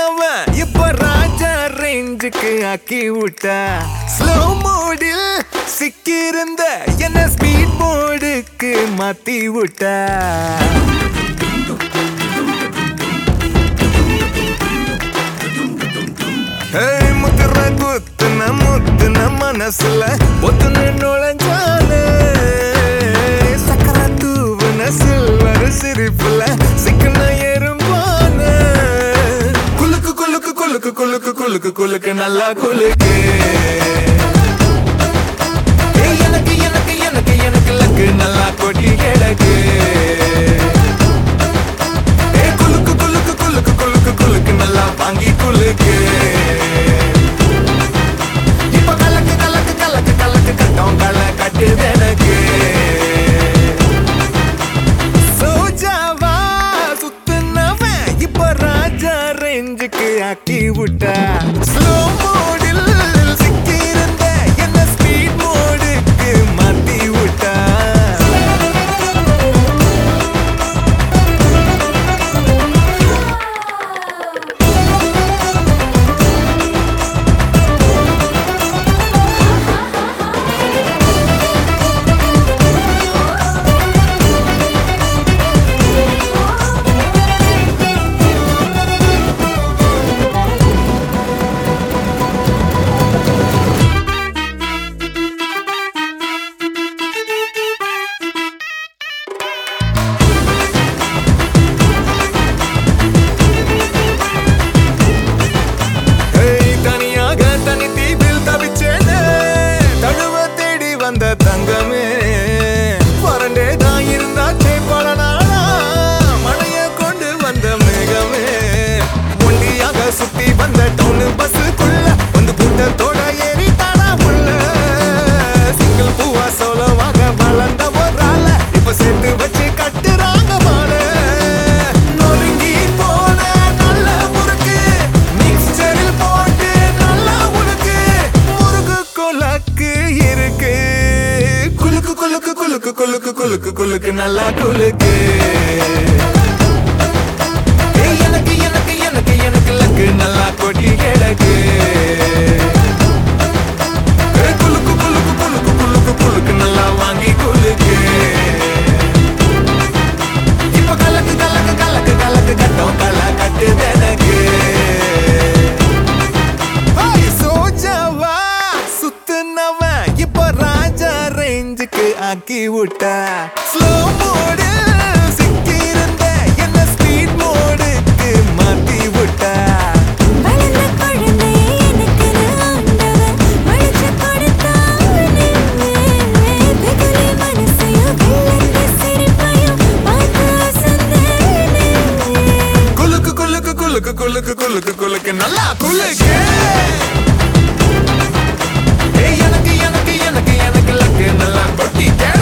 நவன் இப்ப ராஜா ரேஞ்சுக்கு ஆக்கி விட்டா ஸ்லோ மோடில் சிக்கியிருந்த என்ன ஸ்பீட் மோடுக்கு மாத்தி விட்டா ஏய், முத்துற குத்துன முத்துன மனசுல ஒத்துன நுழைஞ்சாலே சக்கர தூவுன சில்வர் சிரிப்புல சிக்கன எறும்பான குலுக்கு குலுக்கு குலுக்கு குலுக்கு குலுக்கு குலுக்கு நல்லா குலுக்கு ஏய், எனக்கு எனக்கு எனக்கு எனக்கு லக்கு நல்லா கொட்டி கிடக்கு ஏய், குலுக்கு குலுக்கு குலுக்கு குலுக்கு குலுக்கு நல்லா வாங்கி குலுக்கு இப்ப கலக்கு கலக்கு கலக்கு கலக்கு கட்டம் கல கட்டு எனக்கு சோஜாவா சுத்துனவன் இப்ப ராஜா ரேஞ்சுக்கு ஆக்கி விட்டா ஸ்லோ மோடில் சிக்கியிருந்த என்ன ஸ்பீட் மோடுக்கு மாத்தி விட்டா ஏய், தனியாக தனி தீவில் தவிச்சேனே தழுவ தேடி வந்த தங்கமே வறண்டே தான் இருந்தாச்சே பல நாளா மழைய கொண்டு வந்த மேகமே ஒண்டியாக சுத்தி வந்த டவுனு பஸ்ஸுக்குள்ள வந்து கூட்டத்தோட ஏறி தானா உள்ள சிங்கிள் பூவா சோலவாக வளர்ந்த ஒரு ஆள இப்ப சேர்த்து வச்சு கட்டுறாங்க மாலை நொறுங்கி போன நல்ல முறுக்கு மிக்சரில் போட்டு நல்லா உனக்கு முறுக்கு குலக்கு இருக்கு குலுக்கு குலுக்கு குலுக்கு குலுக்கு குலுக்கு குலுக்கு நல்லா குலுக்கு ஏய், எனக்கு எனக்கு எனக்கு எனக்கு லக்கு நல்லா கொட்டி கிடக்கு ஏய், குலுக்கு குலுக்கு குலுக்கு குலுக்கு குலுக்கு நல்லா வாங்கி குலுக்கு இப்ப கலக்கு கலக்கு கலக்கு கலக்கு கட்டம் கல கட்டு எனக்கு ஹாய், சோஜாவா சுத்துனவன் இப்ப ராஜா ரேஞ்சுக்கு ஆக்கி விட்டா ஸ்லோ மோடு சிக்கியிருந்த என்ன ஸ்பீட் மோடுக்கு மாத்தி விட்டா வளர்ந்த குழந்தை எனக்குன்னு ஆண்டவன் வளைச்சு கொடுத்தானே. வெகுளி மனசையும் வெள்ளந்த சிரிப்பையும் பார்த்து அசந்தேனே. குலுக்கு குலுக்கு குலுக்கு குலுக்கு குலுக்கு குலுக்கு நல்லா குலுக்கு ஏய், எனக்கு எனக்கு எனக்கு எனக்கு லக்கு நல்லா கொட்டி